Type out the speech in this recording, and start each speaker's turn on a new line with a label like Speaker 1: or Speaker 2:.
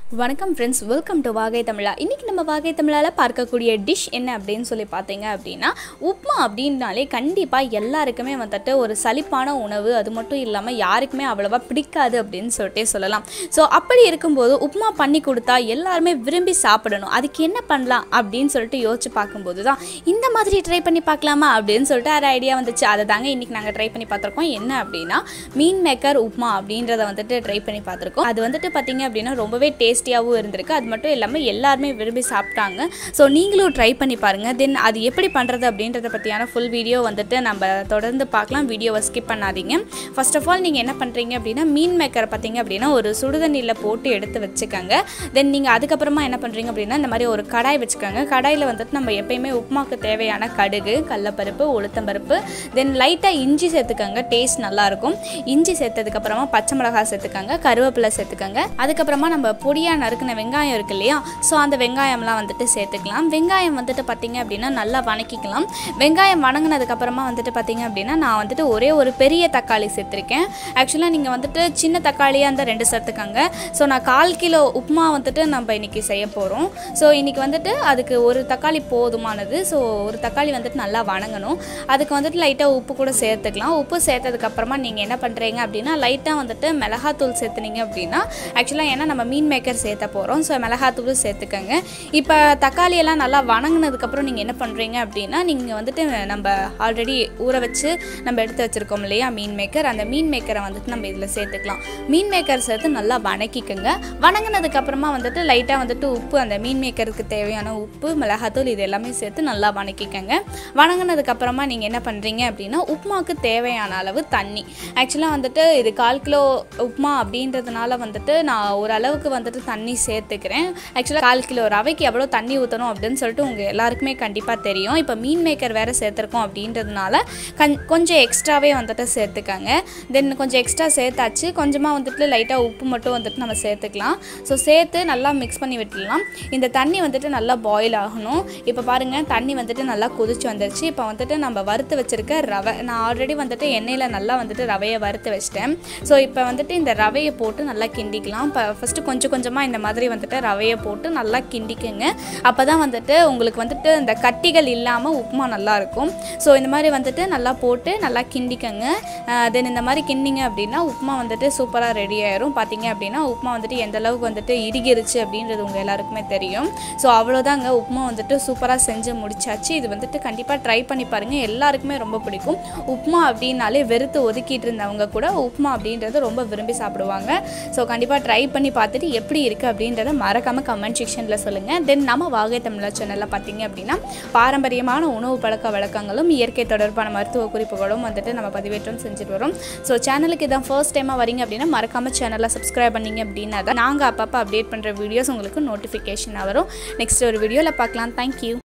Speaker 1: வணக்கம் friends welcome to வாகை தமிழா இன்றைக்கி நம்ம வாகை தமிழால் பார்க்கக்கூடிய டிஷ் என்ன அப்படின்னு சொல்லி பார்த்தீங்க அப்படின்னா உப்மா அப்படின்னாலே கண்டிப்பாக எல்லாருக்குமே வந்துட்டு ஒரு சலிப்பான உணவு அது மட்டும் இல்லாமல் யாருக்குமே அவ்வளோவா பிடிக்காது அப்படின்னு சொல்லிட்டே சொல்லலாம் ஸோ அப்படி இருக்கும்போது உப்மா பண்ணி கொடுத்தா எல்லாருமே விரும்பி சாப்பிடணும் அதுக்கு என்ன பண்ணலாம் அப்படின்னு சொல்லிட்டு யோசிச்சு பார்க்கும்போது தான் இந்த மாதிரி ட்ரை பண்ணி பார்க்கலாமா அப்படின்னு சொல்லிட்டு ஒரு ஐடியா வந்துச்சு அதை தாங்க இன்றைக்கி நாங்கள் ட்ரை பண்ணி பார்த்துருக்கோம் என்ன அப்படின்னா மீன் மேக்கர் உப்மா அப்படின்றத வந்துட்டு ட்ரை பண்ணி பார்த்துருக்கோம் அது வந்துட்டு பார்த்தீங்க அப்படின்னா ரொம்பவே டேஸ்டியாகவும் இருந்திருக்கு அது மட்டும் இல்லாமல் எல்லாருமே விரும்பி சாப்பிட்டாங்க ஸோ நீங்களும் ட்ரை பண்ணி பாருங்கள் தென் அது எப்படி பண்ணுறது அப்படின்றத பற்றியான ஃபுல் வீடியோ வந்துட்டு நம்ம தொடர்ந்து பார்க்கலாம் வீடியோவை ஸ்கிப் பண்ணாதீங்க ஃபர்ஸ்ட் ஆஃப் ஆல் நீங்கள் என்ன பண்ணுறீங்க அப்படின்னா மீன் மேக்கரை பார்த்தீங்க அப்படின்னா ஒரு சுடுதண்ணியில் போட்டு எடுத்து வச்சுக்கோங்க தென் நீங்கள் அதுக்கப்புறமா என்ன பண்ணுறீங்க அப்படின்னா இந்த மாதிரி ஒரு கடாய் வச்சுக்கோங்க கடாயில் வந்துட்டு நம்ம எப்பயுமே உப்புமாக்கு தேவையான கடுகு கடலப்பருப்பு உளுத்தம்பருப்பு தென் லைட்டாக இஞ்சி சேர்த்துக்கோங்க டேஸ்ட் நல்லாயிருக்கும் இஞ்சி சேர்த்ததுக்கப்புறமா பச்சை மிளகாய் சேர்த்துக்கோங்க கருவேப்பிலை சேர்த்துக்கோங்க அதுக்கப்புறமா நம்ம பொடியாக நறுக்கின வெங்காயம் இருக்கு இல்லையா ஸோ அந்த வெங்காயம்லாம் வந்துட்டு சேர்த்துக்கலாம் வெங்காயம் வந்துட்டு பார்த்தீங்க அப்படின்னா நல்லா வணக்கிக்கலாம் வெங்காயம் வணங்கினதுக்கப்புறமா வந்துட்டு பார்த்தீங்க அப்படின்னா நான் வந்துட்டு ஒரே ஒரு பெரிய தக்காளி சேர்த்துருக்கேன் ஆக்சுவலாக நீங்கள் வந்துட்டு சின்ன தக்காளியாக இருந்தால் ரெண்டு சேர்த்துக்கோங்க ஸோ நான் கால் கிலோ உப்புமா வந்துட்டு நம்ம இன்றைக்கி செய்ய போகிறோம் ஸோ இன்றைக்கி வந்துட்டு அதுக்கு ஒரு தக்காளி போதுமானது ஸோ ஒரு தக்காளி வந்துட்டு நல்லா வணங்கணும் அதுக்கு வந்துட்டு லைட்டாக உப்பு கூட சேர்த்துக்கலாம் உப்பு சேர்த்ததுக்கப்புறமா நீங்கள் என்ன பண்ணுறீங்க அப்படின்னா லைட்டாக வந்துட்டு மிளகாத்தூள் சேர்த்துனீங்க அப்படின்னா ஆக்சுவலாக ஏன்னா நம்ம மீன் மேக்கர் சேர்த்த போகிறோம் ஸோ மிளகாத்தூள் சேர்த்துக்கோங்க இப்போ தக்காளி எல்லாம் நல்லா வணங்கினதுக்கப்புறம் நீங்கள் என்ன பண்ணுறீங்க அப்படின்னா நீங்கள் வந்துட்டு நம்ம ஆல்ரெடி ஊற வச்சு நம்ம எடுத்து வச்சுருக்கோம் இல்லையா மீன் மேக்கர் அந்த மீன் மேக்கரை வந்துட்டு நம்ம இதில் சேர்த்துக்கலாம் மீன் மேக்கர் சேர்த்து நல்லா வணக்கிக்கோங்க வணங்கினதுக்கப்புறமா வந்துட்டு லைட்டாக வந்துட்டு உப்பு அந்த மீன் மேக்கருக்கு தேவையான உப்பு மிளகாத்தூள் இது எல்லாமே சேர்த்து நல்லா வணக்கிக்கோங்க வணங்கினதுக்கப்புறமா நீங்கள் என்ன பண்ணுறீங்க அப்படின்னா உப்புமாவுக்கு தேவையான அளவு தண்ணி ஆக்சுவலாக வந்துட்டு இது கால் கிலோ உப்புமா அப்படின்றதுனால வந்துட்டு நான் ஓரளவுக்கு வந்துட்டு தண்ணி சேர்த்துக்கிறேன் ஆக்சுவலாக கால் கிலோ ரவைக்கு எவ்வளோ தண்ணி ஊற்றணும் அப்படின்னு சொல்லிட்டு உங்கள் எல்லாருக்குமே கண்டிப்பாக தெரியும் இப்போ மீன் மேக்கர் வேறு சேர்த்துருக்கோம் அப்படின்றதுனால கண் கொஞ்சம் எக்ஸ்ட்ராவே வந்துட்டு சேர்த்துக்கங்க தென் கொஞ்சம் எக்ஸ்ட்ரா சேர்த்தாச்சு கொஞ்சமாக வந்துட்டு லைட்டாக உப்பு மட்டும் வந்துட்டு நம்ம சேர்த்துக்கலாம் ஸோ சேர்த்து நல்லா மிக்ஸ் பண்ணி விட்டுடலாம் இந்த தண்ணி வந்துட்டு நல்லா பாயில் ஆகணும் இப்போ பாருங்கள் தண்ணி வந்துட்டு நல்லா கொதிச்சு வந்துருச்சு இப்போ வந்துட்டு நம்ம வறுத்து வச்சுருக்க ரவை நான் ஆல்ரெடி வந்துட்டு எண்ணெயில் நல்லா வந்துட்டு ரவையை வறுத்து வச்சிட்டேன் ஸோ இப்போ வந்துட்டு இந்த ரவையை போட்டு நல்லா கிண்டிக்கலாம் இப்போ ஃபஸ்ட்டு கொஞ்சம் கொஞ்சமாக இந்த மாதிரி வந்துட்டு ரவையை போட்டு நல்லா கிண்டிக்குங்க அப்போ தான் வந்துட்டு உங்களுக்கு வந்துட்டு இந்த கட்டிகள் இல்லாமல் உப்புமா நல்லாயிருக்கும் ஸோ இந்த மாதிரி வந்துட்டு நல்லா போட்டு நல்லா கிண்டிக்கங்க தென் இந்த மாதிரி கிண்டிங்க அப்படின்னா உப்புமா வந்துட்டு சூப்பராக ரெடி ஆயிரும் பார்த்தீங்க அப்படின்னா உப்புமா வந்துட்டு எந்த அளவுக்கு வந்துட்டு இறுகிருச்சு அப்படின்றது உங்கள் எல்லாருக்குமே தெரியும் ஸோ அவ்வளோதாங்க உப்புமா வந்துட்டு சூப்பராக செஞ்சு முடிச்சாச்சு இது வந்துட்டு கண்டிப்பாக ட்ரை பண்ணி பாருங்கள் எல்லாருக்குமே ரொம்ப பிடிக்கும் உப்புமா அப்படின்னாலே வெறுத்து ஒதுக்கிட்டு இருந்தவங்க கூட உப்புமா அப்படின்றது ரொம்ப விரும்பி சாப்பிடுவாங்க ஸோ கண்டிப்பாக ட்ரை பண்ணி பார்த்துட்டு எப்படி இருக்குது அப்படின்றத மறக்காமல் கமெண்ட் செக்ஷனில் சொல்லுங்கள் தென் நம்ம வாகை தமிழா சேனலில் பார்த்தீங்க அப்படின்னா பாரம்பரியமான உணவு பழக்க வழக்கங்களும் இயற்கை தொடர்பான மருத்துவ குறிப்புகளும் வந்துட்டு நம்ம பதிவேற்றம் செஞ்சுட்டு வரோம் ஸோ சேனலுக்கு இதான் ஃபர்ஸ்ட் டைமாக வரீங்க அப்படின்னா மறக்காமல் சேனலை சப்ஸ்கிரைப் பண்ணீங்க அப்படின்னா தான் நாங்கள் அப்பப்போ அப்டேட் பண்ணுற வீடியோஸ் உங்களுக்கு நோட்டிஃபிகேஷனாக வரும் நெக்ஸ்ட் ஒரு வீடியோவில் பார்க்கலாம் தேங்க்யூ